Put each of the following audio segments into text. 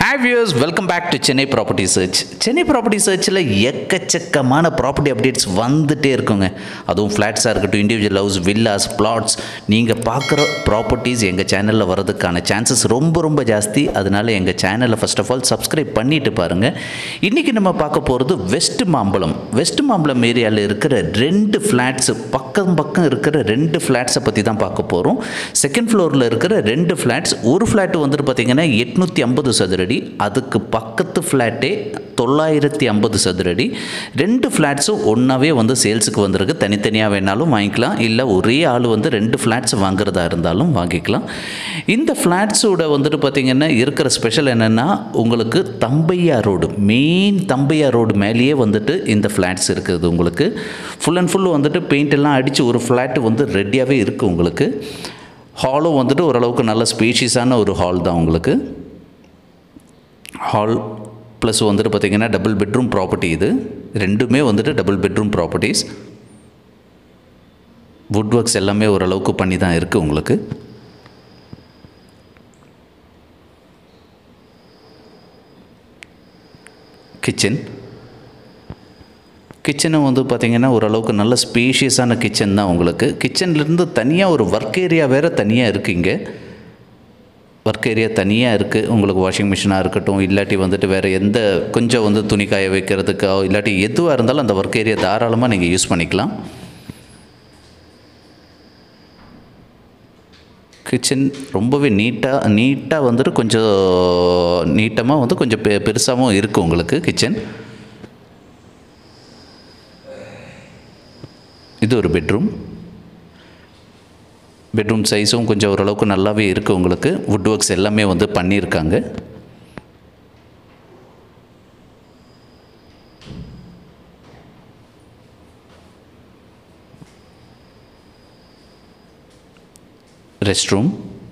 hi views welcome back to Chennai property search Chennai property சர்ச்சில் எக்கச்சக்கமான property updates வந்துட்டே இருக்குங்க அதுவும் ஃப்ளாட்ஸாக இருக்கட்டும் இண்டிவிஜுவல் ஹவுஸ் வில்லாஸ் பிளாட்ஸ் நீங்கள் பார்க்குற ப்ராப்பர்ட்டிஸ் எங்கள் சேனலில் வரதுக்கான சான்சஸ் ரொம்ப ரொம்ப ஜாஸ்தி அதனால எங்கள் சேனலை ஃபர்ஸ்ட் ஆஃப் ஆல் சப்ஸ்கிரைப் பண்ணிட்டு பாருங்கள் இன்றைக்கி நம்ம பார்க்க போகிறது வெஸ்ட் மாம்பலம் வெஸ்ட் மாம்பலம் ஏரியாவில் இருக்கிற ரெண்டு ஃப்ளாட்ஸ் பக்கம் பக்கம் இருக்கிற ரெண்டு ஃப்ளாட்ஸை பற்றி தான் பார்க்க போகிறோம் செகண்ட் ஃப்ளோரில் இருக்கிற ரெண்டு ஃப்ளாட்ஸ் ஒரு ஃப்ளாட் வந்துட்டு பார்த்தீங்கன்னா எட்நூற்றி ஐம்பது சதுரடி அதுக்கு பக்கத்து ஃப்ளாட்டே தொள்ளாயிரத்தி ஐம்பது சதுரடி ரெண்டு ஃப்ளாட்ஸும் ஒன்றாவே வந்து சேல்ஸுக்கு வந்திருக்கு தனித்தனியாக வேணாலும் வாங்கிக்கலாம் இல்லை ஒரே ஆள் வந்து ரெண்டு ஃப்ளாட்ஸ் வாங்குறதா இருந்தாலும் வாங்கிக்கலாம் இந்த ஃப்ளாட்ஸோட வந்துட்டு பார்த்திங்கன்னா இருக்கிற ஸ்பெஷல் என்னென்னா உங்களுக்கு Thambaiah road main Thambaiah road மேலேயே வந்துட்டு இந்த ஃப்ளாட்ஸ் இருக்குது உங்களுக்கு ஃபுல் அண்ட் ஃபுல் வந்துட்டு பெயிண்ட் எல்லாம் அடித்து ஒரு ஃப்ளாட் வந்து ரெடியாகவே இருக்குது உங்களுக்கு ஹாலும் வந்துட்டு ஓரளவுக்கு நல்ல ஸ்பேஷியஸான ஒரு ஹால் தான் உங்களுக்கு ஹால் ப்ளஸ் வந்துட்டு பார்த்திங்கன்னா டபுள் பெட்ரூம் ப்ராப்பர்ட்டி இது ரெண்டுமே வந்துட்டு double bedroom properties wood works எல்லாமே ஓரளவுக்கு பண்ணி தான் இருக்குது உங்களுக்கு கிச்சன் கிச்சனும் வந்து பார்த்திங்கன்னா ஓரளவுக்கு நல்ல ஸ்பேஷியஸான கிச்சன் தான் உங்களுக்கு கிச்சன்லேருந்து தனியாக ஒரு ஒர்க் ஏரியா வேறு தனியாக இருக்குது இங்கே ஒர்க் ஏரியா தனியாக இருக்குது உங்களுக்கு வாஷிங் மிஷினாக இருக்கட்டும் இல்லாட்டி வந்துட்டு வேறு எந்த கொஞ்சம் வந்து துணி காய வைக்கிறதுக்கோ இல்லாட்டி எதுவாக இருந்தாலும் அந்த ஒர்க் ஏரியா தாராளமாக நீங்கள் யூஸ் பண்ணிக்கலாம் கிச்சன் ரொம்பவே நீட்டாக நீட்டாக வந்துட்டு கொஞ்சம் நீட்டமாக வந்து கொஞ்சம் பெ பெருசாகவும் இருக்குது உங்களுக்கு கிச்சன் இது ஒரு பெட்ரூம் பெட்ரூம் சைஸும் கொஞ்சம் ஓரளவுக்கு நல்லாவே இருக்குது உங்களுக்கு வுட் ஒர்க்ஸ் எல்லாமே வந்து பண்ணியிருக்காங்க ரெஸ்ட் ரூம்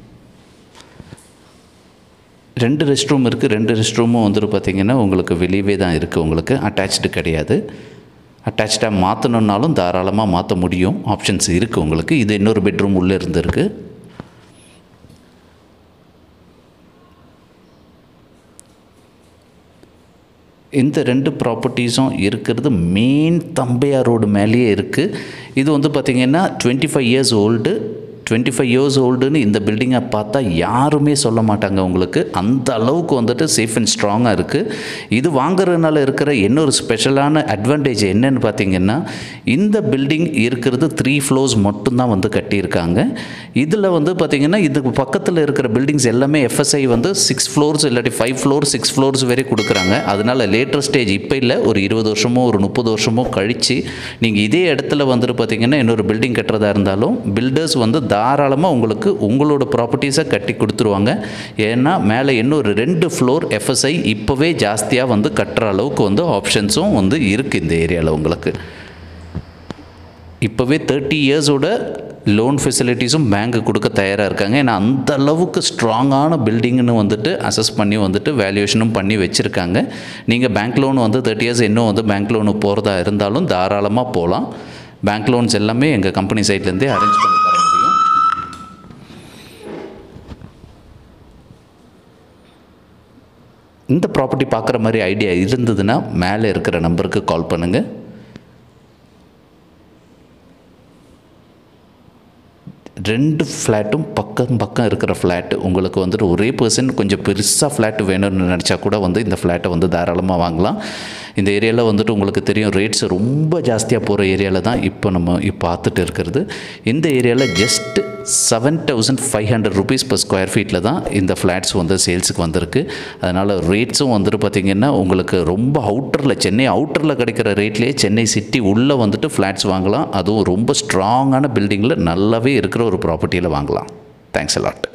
ரெண்டு ரெஸ்ட் ரூம் இருக்குது ரெண்டு ரெஸ்ட் ரூமும் வந்துட்டு பார்த்திங்கன்னா உங்களுக்கு வெளியவே தான் இருக்குது உங்களுக்கு அட்டாச்சு கிடையாது அட்டாச்சாக மாற்றணுன்னாலும் தாராளமாக மாற்ற முடியும் ஆப்ஷன்ஸ் இருக்குது உங்களுக்கு இது இன்னொரு பெட்ரூம் உள்ளே இருந்திருக்கு இந்த ரெண்டு ப்ராப்பர்ட்டிஸும் இருக்கிறது மெயின் தம்பையா ரோடு மேலேயே இருக்குது இது வந்து பார்த்திங்கன்னா twenty five years old twenty five years ஓல்டுன்னு இந்த பில்டிங்கை பார்த்தா யாருமே சொல்ல மாட்டாங்க உங்களுக்கு அந்த அளவுக்கு வந்துட்டு சேஃப் அண்ட் ஸ்ட்ராங்காக இருக்குது இது வாங்குறதுனால இருக்கிற இன்னொரு ஸ்பெஷலான அட்வான்டேஜ் என்னன்னு பார்த்தீங்கன்னா இந்த பில்டிங் இருக்கிறது த்ரீ ஃப்ளோர்ஸ் மட்டும்தான் வந்து கட்டியிருக்காங்க இதில் வந்து பார்த்திங்கன்னா இதுக்கு பக்கத்தில் இருக்கிற பில்டிங்ஸ் எல்லாமே எஃப்எஸ்ஐ வந்து சிக்ஸ் ஃப்ளோர்ஸ் இல்லாட்டி ஃபைவ் ஃப்ளோர் சிக்ஸ் ஃப்ளோர்ஸ் வரை கொடுக்குறாங்க அதனால் லேட்டர் ஸ்டேஜ் இப்போ இல்லை ஒரு இருபது வருஷமோ ஒரு முப்பது வருஷமோ கழித்து நீங்கள் இதே இடத்துல வந்துட்டு பார்த்திங்கன்னா இன்னொரு பில்டிங் கட்டுறதா இருந்தாலும் பில்டர்ஸ் வந்து தாராளமாக உங்களுக்கு உங்களோட ப்ராப்பர்ட்டிஸை கட்டி கொடுத்துருவாங்க ஏன்னா மேலே இன்னொரு ரெண்டு ஃப்ளோர் எஃப்எஸ்ஐ இப்போவே ஜாஸ்தியாக வந்து கட்டுற அளவுக்கு வந்து ஆப்ஷன்ஸும் வந்து இருக்குது இந்த ஏரியாவில் உங்களுக்கு இப்போவே தேர்ட்டி இயர்ஸோட லோன் ஃபெசிலிட்டிஸும் பேங்க்கு கொடுக்க தயாராக இருக்காங்க ஏன்னா அந்த அளவுக்கு ஸ்ட்ராங்கான பில்டிங்னு வந்துட்டு அசஸ் பண்ணி வந்துட்டு வேல்யூஷனும் பண்ணி வச்சுருக்காங்க நீங்கள் பேங்க் லோன் வந்து தேர்ட்டி இயர்ஸ் இன்னும் வந்து பேங்க் லோனு போகிறதா இருந்தாலும் தாராளமாக போகலாம் பேங்க் லோன்ஸ் எல்லாமே எங்கள் கம்பெனி சைட்லேருந்தே அரேஞ்ச் பண்ணி தர முடியும் இந்த ப்ராப்பர்ட்டி பார்க்குற மாதிரி ஐடியா இருந்ததுன்னா மேலே இருக்கிற நம்பருக்கு கால் பண்ணுங்கள் ரெண்டு ஃப்ளாட்டும் பக்கம் பக்கம் இருக்கிற ஃப்ளாட்டு உங்களுக்கு வந்துட்டு ஒரே பர்சன் கொஞ்சம் பெருசாக ஃப்ளாட் வேணும்னு நினச்சா கூட வந்து இந்த ஃப்ளாட்டை வந்து தாராளமாக வாங்கலாம் இந்த ஏரியாவில் வந்துட்டு உங்களுக்கு தெரியும் ரேட்ஸ் ரொம்ப ஜாஸ்தியாக போகிற ஏரியாவில் தான் இப்போ நம்ம இப்போ பார்த்துட்டு இருக்கிறது இந்த ஏரியாவில் just seven thousand five hundred rupees per square ஃபீட்டில் தான் இந்த ஃப்ளாட்ஸ் வந்து சேல்ஸுக்கு வந்திருக்கு அதனால் ரேட்ஸும் வந்துட்டு பார்த்திங்கன்னா உங்களுக்கு ரொம்ப அவுட்டரில் சென்னை அவுட்டரில் கிடைக்கிற ரேட்லேயே சென்னை சிட்டி உள்ளே வந்துட்டு ஃப்ளாட்ஸ் வாங்கலாம் அதுவும் ரொம்ப ஸ்ட்ராங்கான பில்டிங்கில் நல்லாவே இருக்கிற ஒரு ப்ராப்பர்ட்டியில் வாங்கலாம் தேங்க்ஸ் அலாட்